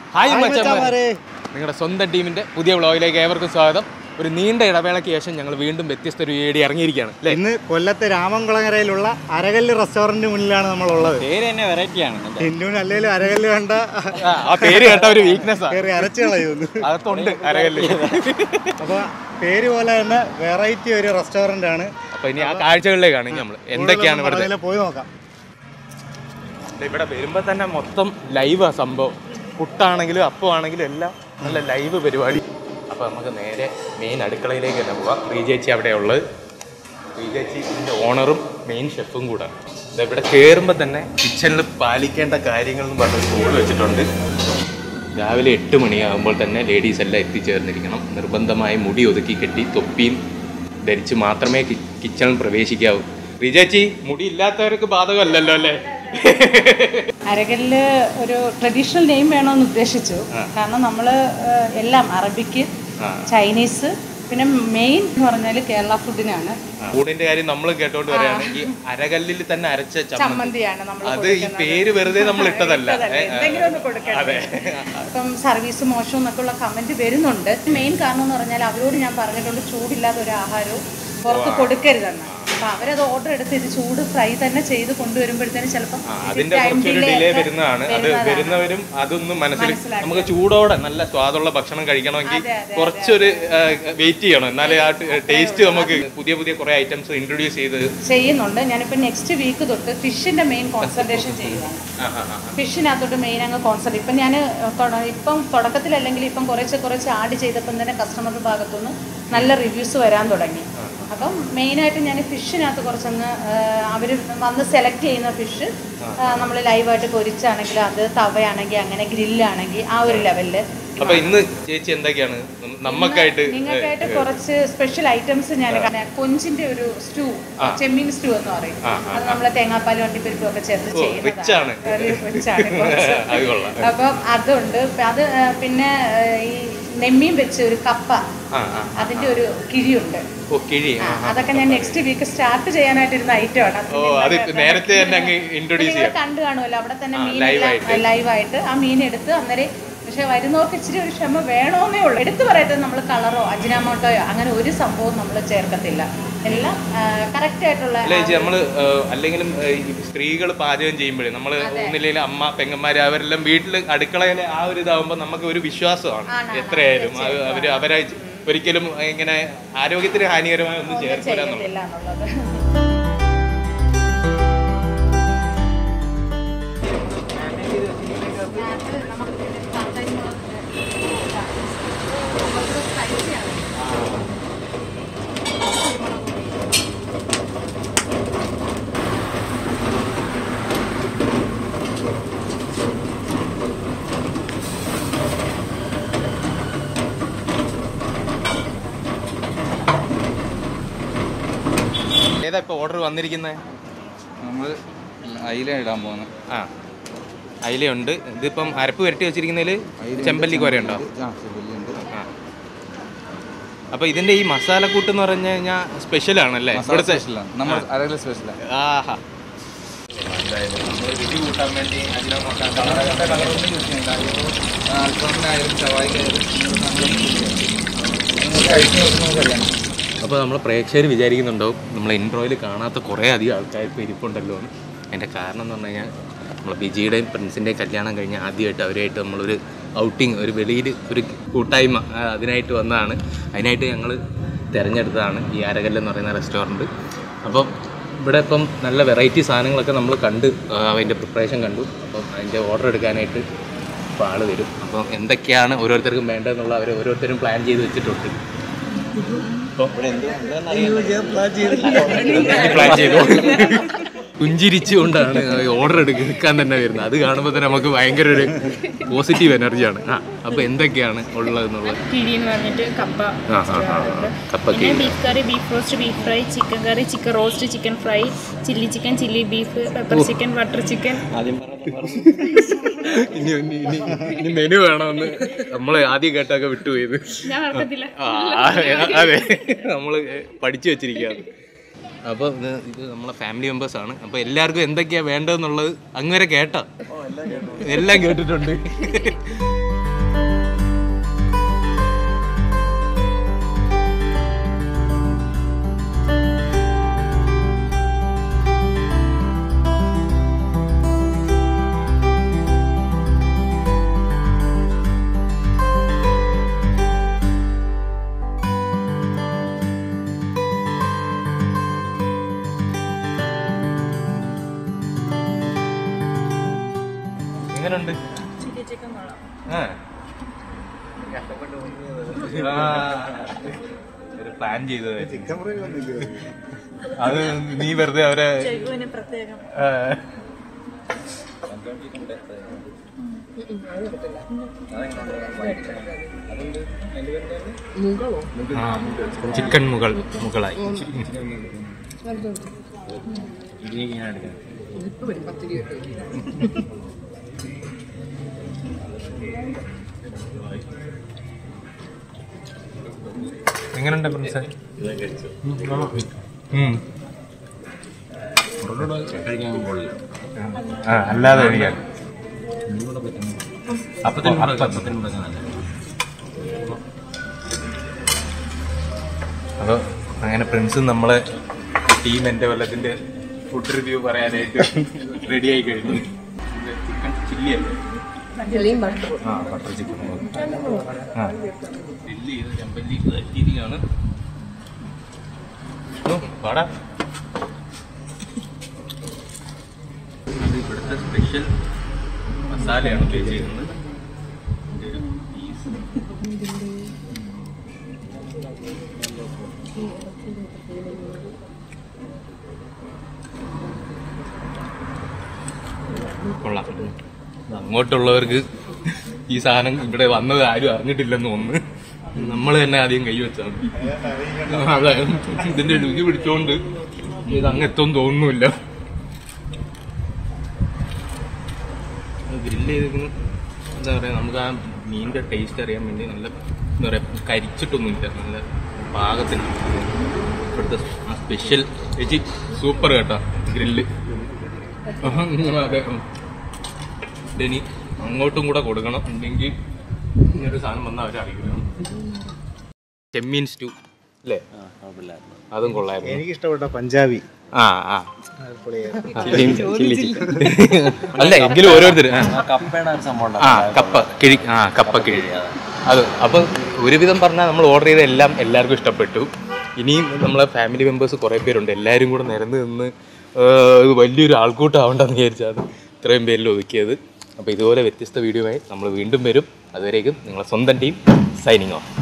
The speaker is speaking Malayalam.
ഹായ് മച്ചന്മാരെ നിങ്ങളുടെ സ്വന്തം ടീമിന്റെ പുതിയ വ്ളോഗിലേക്ക് ഏവർക്കും സ്വാഗതം ഒരു നീണ്ട ഇടവേളയ്ക്ക് ശേഷം ഞങ്ങൾ വീണ്ടും വ്യത്യസ്ത ഒരു ഏടി ഇറങ്ങിയിരിക്കുകയാണ് അല്ലേ ഇന്ന് കൊല്ലത്തെ രാമൻകുളങ്ങരയിലുള്ള അരകല്ല് റെസ്റ്റോറന്റ് മുന്നിലാണ് നമ്മളുള്ളത് പേര് തന്നെ വെറൈറ്റി ആണ് ഹിന്ദുവിന് അല്ലെങ്കിലും അരകല്ല് കണ്ട ആ, ആ പേര് കേട്ട ഒരു വീക്ക്നെസ് ആണ് കയറി അരച്ചു കളയുന്നു അകത്തുണ്ട് അരകല്ല് അപ്പൊ പേര് പോലെ തന്നെ വെറൈറ്റി ഒരു റെസ്റ്റോറന്റ് ആണ് അപ്പൊ ഇനി ആ കാഴ്ചകളിലേക്കാണ് നമ്മൾ എന്തൊക്കെയാണ് ഇവിടുത്തെ അതിലെ പോയി നോക്കാം ഇവിടെ വരുമ്പോ തന്നെ മൊത്തം ലൈവാ സംഭവം പുട്ടാണെങ്കിലും അപ്പമാണെങ്കിലും എല്ലാം നല്ല ലൈവ് പരിപാടി അപ്പൊ നമുക്ക് നേരെ മെയിൻ അടുക്കളയിലേക്ക് തന്നെ പോവാം ശ്രീചേച്ചി അവിടെ ഉള്ളത് ശ്രീചേച്ചി ഇതിന്റെ ഓണറും മെയിൻ ഷെഫും കൂടെ ദേ ഇവിടെ കയറുമ്പോൾ തന്നെ കിച്ചണിൽ പാലിക്കേണ്ട കാര്യങ്ങൾ എന്ന് പറഞ്ഞൊരു ബോർഡ് വെച്ചിട്ടുണ്ട് രാവിലെ എട്ട് മണിയാകുമ്പോൾ തന്നെ ലേഡീസ് എല്ലാം എത്തിച്ചേർന്നിരിക്കണം നിർബന്ധമായി മുടി ഒതുക്കി കെട്ടി തൊപ്പിയും ധരിച്ച് മാത്രമേ കി- കിച്ചണിൽ പ്രവേശിക്കാവൂ ശ്രീചേച്ചി മുടി ഇല്ലാത്തവർക്ക് ബാധകമല്ലല്ലോ അല്ലേ അരകല്ല് ഒരു ട്രഡീഷണൽ നെയിം വേണമെന്ന് ഉദ്ദേശിച്ചു കാരണം നമ്മൾ എല്ലാം അറബിക്ക് ചൈനീസ് പിന്നെ മെയിൻ എന്ന് പറഞ്ഞാൽ കേരള ഫുഡിനാണ് ഊണിന്റെ കാര്യം നമ്മൾ കേട്ടോണ്ട് പറയുകയാണെങ്കിൽ അരകല്ലിൽ തന്നെ അരച്ച ചമ്മന്തി ചമ്മന്തിയാണ് നമ്മൾ അത് ഈ പേര് വെറുതെ നമ്മൾ ഇട്ടതല്ല ഏ, എന്തെങ്കിലും ഒന്ന് കൊടുക്കണ്ടേ ഇപ്പം സർവീസ് മോശം എന്നൊക്കെ ഉള്ള കമന്റ് വരുന്നുണ്ട് മെയിൻ കാരണം എന്ന് പറഞ്ഞാൽ അവരോട് ഞാൻ പറഞ്ഞിട്ടുണ്ട് ചൂടില്ലാത്ത ഒരു ആഹാരവും പുറത്ത് കൊടുക്കരുതെന്ന് അപ്പൊ അവരത് ഓർഡർ എടുത്ത് ഇത് ചൂട് ഫ്രൈ തന്നെ ചെയ്ത് കൊണ്ടുവരുമ്പോഴത്തേനും ചിലപ്പം ആ, ഇത് അതിന്റെ time കുറച്ചൊരു delay ഡിലേ ഒക്കെ വരുന്നതാണ് അത് വരുന്നതാണ്. വരുന്നവരും അതൊന്നും മനസ്സിൽ മനസ്സിലാക്കി. നമുക്ക് ചൂടോടെ നല്ല സ്വാദുള്ള ഭക്ഷണം കഴിക്കണമെങ്കിൽ അതെ, അതെ, കുറച്ചൊരു വെയിറ്റ് ചെയ്യണം എന്നാലേ ആ ടേസ്റ്റ് നമുക്ക് പുതിയ പുതിയ കുറെ ഐറ്റംസ് ഇൻട്രൊഡ്യൂസ് ചെയ്ത് ചെയ്യുന്നുണ്ട് ഞാനിപ്പോൾ നെക്സ്റ്റ് വീക്ക് തൊട്ട് ഫിഷിന്റെ മെയിൻ കോൺസെൻട്രേഷൻ ചെയ്യുകയാണ് ആ, ആ, ആ. ഫിഷിനകത്തോട്ട് മെയിൻ അങ്ങ് കോൺസെൻട്രേറ്റ് ഇപ്പം ഞാൻ ഇപ്പം തുടക്കത്തിലല്ലെങ്കിൽ ഇപ്പം കുറച്ച് കുറച്ച് ആഡ് ചെയ്തപ്പം തന്നെ കസ്റ്റമറുടെ ഭാഗത്തുനിന്ന് നല്ല റിവ്യൂസ് വരാൻ തുടങ്ങി അപ്പം മെയിനായിട്ട് ഞാൻ ഫിഷിനകത്ത് കുറച്ചങ്ങ് അവർ വന്ന് സെലക്ട് ചെയ്യുന്ന ഫിഷ് നമ്മൾ ലൈവായിട്ട് പൊരിച്ചാണെങ്കിൽ അത് തവയാണെങ്കിൽ അങ്ങനെ ഗ്രില്ലാണെങ്കിൽ ആ ഒരു ലെവലിൽ അപ്പൊ ഇന്ന് ചേച്ചി എന്തൊക്കെയാണ് നം- നമ്മക്കായിട്ട് നിങ്ങൾക്കായിട്ട് കുറച്ച് സ്പെഷ്യൽ ഐറ്റംസ് ഞാൻ കാണാം. കൊഞ്ചിന്റെ ഒരു സ്റ്റൂ ചെമ്മീൻ സ്റ്റൂ എന്ന് പറയും അത് നമ്മളെ തേങ്ങാപ്പാലും അണ്ടിപ്പരിപ്പും ഒക്കെ ചേർത്ത് rich ആണ്. ചെയ്യുന്നതാണ് rich ആണ് കുറച്ച്. അത് കൊള്ളാം അപ്പം അതുണ്ട് പ- അത് ആ, പിന്നെ ആ, ഈ നെമ്മീൻ വെച്ച് ഒരു കപ്പ ആ ആ അതിന്റെ ഒരു കിഴിയുണ്ട് ഓ കിഴി ആ, അതൊക്കെ ഞാൻ നെക്സ്റ്റ് വീക്ക് സ്റ്റാർട്ട് ചെയ്യാനായിട്ടിരുന്ന ഐറ്റം ആണ് അത് ഓ അത് നേരത്തെ തന്നെ അങ്ങ് ഇൻട്രൊഡ്യൂസ് നിങ്ങൾ ചെയ്യാം കണ്ടു കാണുമല്ലോ അവിടെ തന്നെ ആ, മീൻ live ആയിട്ട്. ലൈവായിട്ട് ആ മീൻ എടുത്ത് അന്നേരം പക്ഷെ വരുന്നവർക്ക് ഇച്ചിരി ഒരു ക്ഷമ വേണമെന്നേ ഉള്ളൂ എടുത്തു പറയട്ടെ നമ്മൾ കളറോ അജിനാമോട്ടോയോ അങ്ങനെ ഒരു സംഭവം നമ്മൾ ചേർക്കത്തില്ല എല്ലാം കറക്റ്റ് ആയിട്ടുള്ള അല്ല ചേച്ചി നമ്മള് ഏഹ്, അല്ലെങ്കിലും സ്ത്രീകൾ പാചകം ചെയ്യുമ്പോഴേ നമ്മൾ ഒന്നില്ലെങ്കിൽ അമ്മ പെങ്ങന്മാര് അവരെല്ലാം വീട്ടിൽ അടുക്കളയിലെ ആ ഒരു ഇതാവുമ്പോൾ നമുക്ക് ഒരു വിശ്വാസമാണ് എത്രയായാലും അത് അവര് അവരെ ഒരിക്കലും ഇങ്ങനെ ആരോഗ്യത്തിന് ഹാനികരമായ ഒന്നും ചേർക്കില്ല എന്നുള്ളത് ചെയ്യുന്നില്ല എന്നുള്ളത് ഏതാ ഇപ്പൊ ഓർഡർ വന്നിരിക്കുന്നത് നമ്മൾ അയില ഇടാൻ പോകുന്നത് ആ അയിലയുണ്ട് ഇതിപ്പം അരപ്പ് വരട്ടി വെച്ചിരിക്കുന്നതിൽ ചെമ്പല്ലി കോരയുണ്ടോ ആ ചെമ്പല്ലിയുണ്ട് ആ അപ്പൊ ഇതിന്റെ ഈ മസാലക്കൂട്ട് എന്ന് പറഞ്ഞു കഴിഞ്ഞാൽ സ്പെഷ്യൽ ആണല്ലേ മസാല ഇവിടുത്തെ സ്പെഷ്യലാണ് നമ്മൾ അരകില സ്പെഷ്യലാണ് ആഹാ രുചി കൂട്ടാൻ വേണ്ടി അജിനോമോട്ടോ അൽഫാമിനായാലും ചവായിക്കായാലും കഴിച്ചു നോക്കുമ്പോൾ അപ്പോൾ നമ്മൾ പ്രേക്ഷകർ വിചാരിക്കുന്നുണ്ടാവും നമ്മളെ ഇൻട്രോയിൽ കാണാത്ത കുറേ അധികം ആൾക്കാർ ഇപ്പോൾ ഇരിപ്പുണ്ടല്ലോ എന്ന് അതിൻ്റെ കാരണം എന്ന് പറഞ്ഞു കഴിഞ്ഞാൽ നമ്മൾ ബിജിയുടെയും പ്രിൻസിൻ്റെയും കല്യാണം കഴിഞ്ഞ് ആദ്യമായിട്ട് അവരായിട്ട് നമ്മളൊരു ഔട്ടിങ് ഒരു വെളിയിൽ ഒരു കൂട്ടായ്മ ആ, അതിനായിട്ട് വന്നതാണ് അതിനായിട്ട് ഞങ്ങൾ തിരഞ്ഞെടുത്തതാണ് ഈ അരകല്ല് എന്ന് പറയുന്ന റെസ്റ്റോറൻറ്റ് അപ്പം ഇവിടെ ഇപ്പം നല്ല വെറൈറ്റി സാധനങ്ങളൊക്കെ നമ്മൾ കണ്ട് ആ, അതിൻ്റെ പ്രിപ്പറേഷൻ കണ്ടു അപ്പം അതിൻ്റെ ഓർഡർ എടുക്കാനായിട്ട് ഇപ്പോൾ ആൾ വരും അപ്പം എന്തൊക്കെയാണ് ഓരോരുത്തർക്കും വേണ്ടതെന്നുള്ള അവർ ഓരോരുത്തരും പ്ലാൻ ചെയ്ത് വെച്ചിട്ടുണ്ട് പ്ലാൻ ചെയ്തു പുഞ്ചിരിച്ചുകൊണ്ടാണ് ഓർഡർ എടുക്കാൻ തന്നെ വരുന്നത് അത് കാണുമ്പോൾ തന്നെ നമുക്ക് ഭയങ്കര ഒരു പോസിറ്റീവ് എനർജിയാണ് ആ അപ്പോൾ എന്തൊക്കെയാണ് ഉള്ളതെന്നുള്ളത് കിഴി എന്ന് പറഞ്ഞിട്ട് കപ്പ ആ ആ ആ ആ. കപ്പ പിന്നെ കിഴി beef curry beef roast beef fry chicken curry chicken roast chicken fry chilli chicken chilli beef pepper chicken butter chicken ഇനി ഇനി- ഇനി ഇനി മെനു വേണമെന്ന് നമ്മൾ ആദ്യം കേട്ടൊക്കെ വിട്ടുപോയത് ഞാൻ മറക്കത്തില്ല ആ, അതെ നമ്മൾ പഠിച്ചു വെച്ചിരിക്കുകയാണ് അപ്പോൾ ഇത് ഇത് നമ്മളെ ഫാമിലി മെമ്പേഴ്സ് ആണ് അപ്പോൾ എല്ലാവർക്കും എന്തൊക്കെയാ വേണ്ടതെന്നുള്ളത് അങ്ങ് വരെ കേട്ടോ എല്ലാം കേട്ടിട്ടുണ്ട് എങ്ങനെയുണ്ട് ആ. ആ. ഒരു പ്ലാൻ ചെയ്തത് ചിക്കൻ ഫ്രൈ വന്നില്ല അത് നീ വെറുതെ അവരെ ആ. ആ, ചിക്കൻ മുകൾ മുകളായി എങ്ങനെയുണ്ട് പ്രിൻസേ ഉം. ആ അല്ലാതെ കഴിക്കാൻ അപ്പം അപ്പോൾ അങ്ങനെ പ്രിൻസും നമ്മളെ ടീം എൻ്റെ കൊല്ലത്തിൻ്റെ ഫുഡ് റിവ്യൂ പറയാനായിട്ട് റെഡി ആയി കഴിഞ്ഞു ചിക്കൻ ചില്ലി അല്ലേ ആ ബട്ടർ ചിക്കൻ ആ ചില്ലി ചെയ്ത് ചെമ്പല്ലി രീതിയാണ് പാടാ അത് ഇവിടുത്തെ സ്പെഷ്യൽ മസാലയാണ് ഉപയോഗിച്ചിരിക്കുന്നത് ഇതിന്റെ ഒരു piece. കൊള്ളാം അങ്ങോട്ടുള്ളവർക്ക് ഈ സാധനം ഇവിടെ വന്നത് ആരും അറിഞ്ഞിട്ടില്ലെന്ന് തോന്നുന്നു നമ്മൾ തന്നെ ആദ്യം കൈവച്ചാണ് അതെ ഇതിന്റെ രുചി പിടിച്ചോണ്ട് ഇത് അങ്ങ് എത്തും തോന്നുന്നില്ല ഗ്രില്ല് ചെയ്തിരിക്കുന്ന എന്താ പറയാ നമുക്ക് ആ മീനിന്റെ ടേസ്റ്റ് അറിയാൻ വേണ്ടി നല്ല എന്താ പറയാ കരിച്ചിട്ടൊന്നുമില്ല നല്ല പാകത്തിന് ഇവിടുത്തെ ആ സ്പെഷ്യൽ ചേച്ചി സൂപ്പർ കേട്ടോ ഗ്രില്ല് അതെ ഉം. ഇതിനി അങ്ങോട്ടും കൂടെ കൊടുക്കണം ഉണ്ടെങ്കിൽ ഇങ്ങനൊരു സാധനം വന്നാൽ അവരറിയില്ല ചെമ്മീൻ സ്റ്റൂ അല്ലേ അതും കൊള്ളായിരുന്നു എനിക്ക് ഇഷ്ടപ്പെട്ട പഞ്ചാബി ആ ആ അല്ല എങ്കിലും ഓരോരുത്തർ കപ്പയുടെ ഒരു സംഭവം ആ കപ്പ കിഴി ആ കപ്പ കിഴി അത് അപ്പം ഒരുവിധം പറഞ്ഞാൽ നമ്മൾ ഓർഡർ ചെയ്ത എല്ലാം എല്ലാവർക്കും ഇഷ്ടപ്പെട്ടു ഇനിയും നമ്മളെ ഫാമിലി മെമ്പേഴ്സ് കുറേ പേരുണ്ട് എല്ലാവരും കൂടെ നിരന്ന് നിന്ന് ഏഹ്, ഇത് വലിയൊരു ആൾക്കൂട്ടം ആവണ്ടെന്ന് വിചാരിച്ചാണ് ഇത്രയും പേരിൽ ഒതുക്കിയത് അപ്പോൾ ഇതുപോലെ വ്യത്യസ്ത വീഡിയോ ആയി നമ്മൾ വീണ്ടും വരും അതുവരേക്കും നിങ്ങളെ സ്വന്തം ടീം സൈനിങ് ഓഫ്